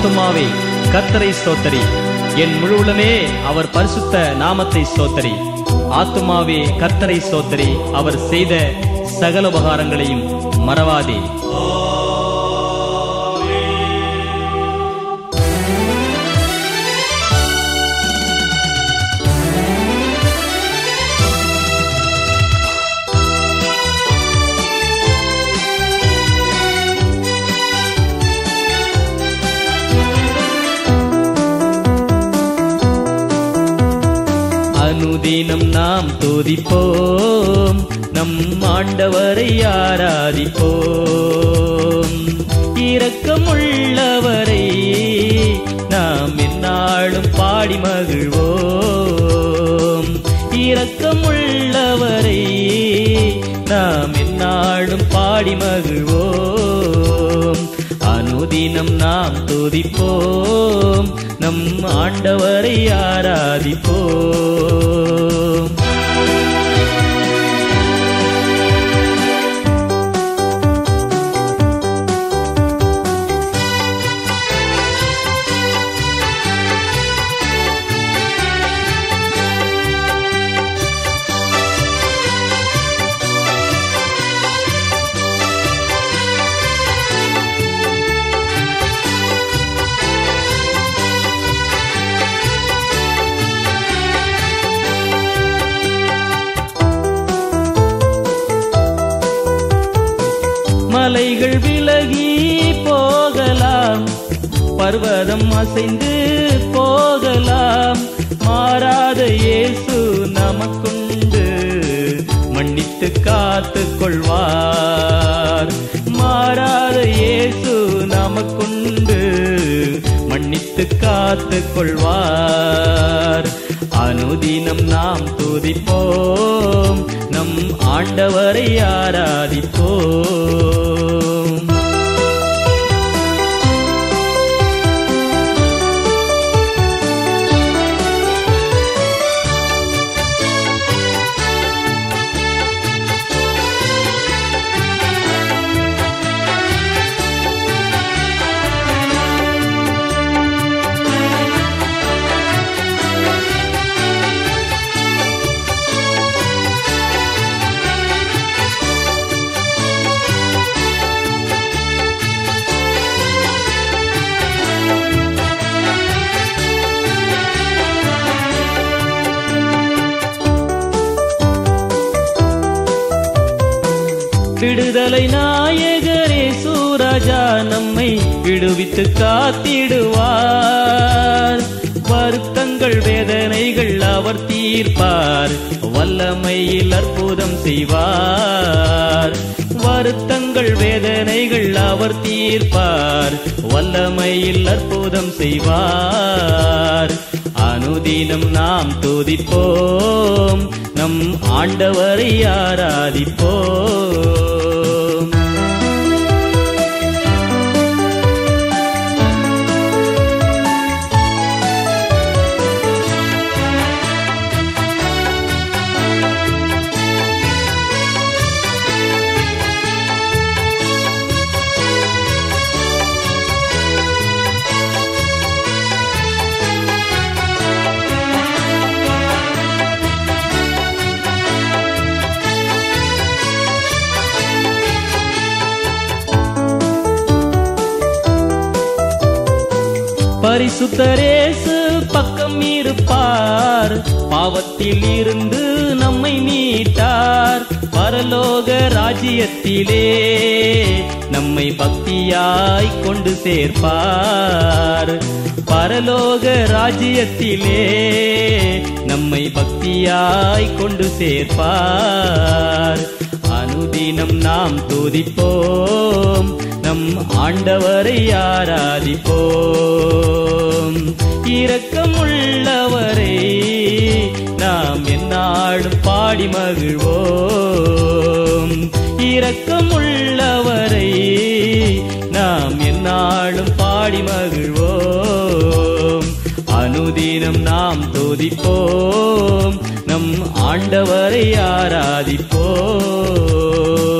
ஆத்துமாவே கர்த்தரை ஸ்தோத்தரி என் முழு உள்ளமே அவர் பரிசுத்த நாமத்தை ஸ்தோத்தரி ஆத்துமாவே கர்த்தரை ஸ்தோத்தரி அவர் செய்த சகல உபகாரங்களையும் மறவாதே அனுதினம் நாம் துதிப்போம் நம் ஆண்டவரை ஆராதிப்போம் இரக்கமுள்ளவரை நாம் எந்நாளும் பாடி மகிழ்வோம் இரக்கமுள்ளவரை நாம் எந்நாளும் பாடி மகிழ்வோம் அனுதினம் நாம் துதிப்போம் நம் ஆண்டவரை ஆராதிப்போம் மலைகள் விலகி போகலாம் பர்வதம் அசைந்து போகலாம் மாறாத இயேசு நமக்குண்டு மன்னித்து காத்து கொள்வார் மாறாத இயேசு நமக்குண்டு மன்னித்து காத்து கொள்வார் அனுதினம் நாம் துதிப்போம் நம் ஆண்டவரை ஆராதிப்போம் விடுதலை நாயகரே சூராஜா நம்மை விடுவித்து காத்திடுவார் வருத்தங்கள் வேதனைகள் அவர் தீர்ப்பார் வல்லமையில் அற்புதம் செய்வார் வருத்தங்கள் வேதனைகள் அவர் தீர்ப்பார் வல்லமையில் அற்புதம் செய்வார் அனுதினம் நாம் துதிப்போம் நம் ஆண்டவரை ஆராதிப்போம் பரிசுத்தரேசு பக்கம் இருப்பார் பாவத்தில் இருந்து நம்மை மீட்டார் பரலோக ராஜ்யத்திலே நம்மை பக்தியாய் கொண்டு சேர்ப்பார் பரலோக ராஜ்யத்திலே நம்மை பக்தியாய் கொண்டு சேர்ப்பார் அனுதினம் நாம் துதிப்போம் நம் ஆண்டவரை ஆராதிப்போம் இரக்கமுள்ளவரை நாம் எந்நாளும் பாடி மகிழ்வோம் இரக்கமுள்ளவரை நாம் எந்நாளும் பாடி மகிழ்வோம் அனுதினம் நாம் துதிப்போம் நம் ஆண்டவரை ஆராதிப்போம்